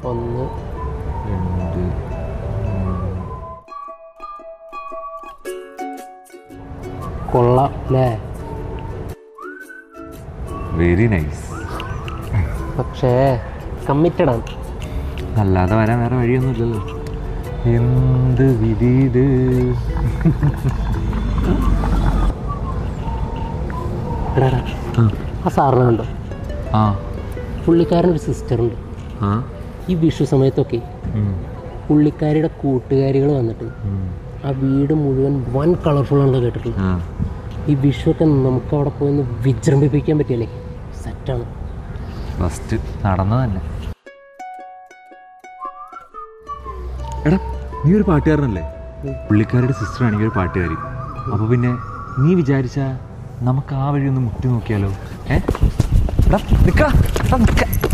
ഒന്ന് രണ്ട് കൊള്ളാം അല്ലേ വെരി നൈസ് പക്ഷേ കമ്മിറ്റഡ് ആണ് അല്ലാതെ വരാൻ വേറെ വഴിയൊന്നുമില്ലല്ലോ എന്ത് വിധി ഇത് എടാ എടാ, ആ സാറിനെ കണ്ടോ ആ പുള്ളിക്കാരനൊരു സിസ്റ്ററുണ്ട് ആ ഈ വിഷു സമയത്തൊക്കെ ഉം, പുള്ളിക്കാരിയുടെ കൂട്ടുകാരികൾ വന്നിട്ട് ഉം, ആ വീട് മുഴുവൻ വൻ കളർഫുൾ ആണെന്ന് കേട്ടിട്ടുള്ളത് ആ. ഈ വിഷുവൊക്കെ നമുക്ക് അവിടെ പോയി ഒന്ന് വിജൃംഭിപ്പിക്കാൻ പറ്റിയല്ലേ സെറ്റാണ് ഫസ്റ്റ് നടന്നു തന്നെ എടാ നീ ഒരു പാട്ടുകാരനല്ലേ പുള്ളിക്കാരുടെ സിസ്റ്റർ ആണെങ്കിൽ ഒരു പാട്ടുകാരി അപ്പോൾ പിന്നെ നീ വിചാരിച്ച നമുക്ക് ആ വഴി ഒന്ന് മുട്ടി നോക്കിയാലോ ഏ എടാ നിക്കാ എടാ നിക്ക